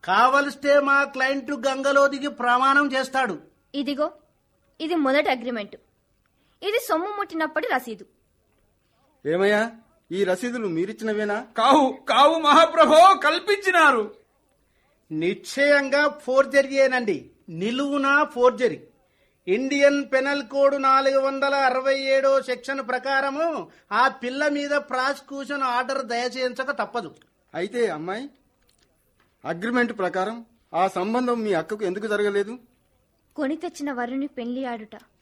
కావలిస్తే మా క్లయింట్ గంగలో దిగి ప్రమాణం చేస్తాడు ఇదిగో ఇది మొదటి అగ్రిమెంట్ ఇది సొమ్ము ముట్టినప్పటి రసీదు ఏమయ్యా ఈ రసీదులు మీరిచ్చినవేనా కావు కావు మహాప్రభో కల్పించినారు నిశ్చయంగా ఫోర్జరీయేనండి నిలువున ఫోర్జరీ ఇండియన్ పెనల్ కోడ్ నాలుగు వందల అరవై ఏడో సెక్షన్ ప్రకారము ఆ పిల్ల మీద ప్రాసిక్యూషన్ ఆర్డర్ దయచేయించక తప్పదు అయితే అమ్మాయి అగ్రిమెంట్ ప్రకారం ఆ సంబంధం మీ అక్కకు ఎందుకు జరగలేదు కొని తెచ్చిన వరుని పెళ్లి ఆడుట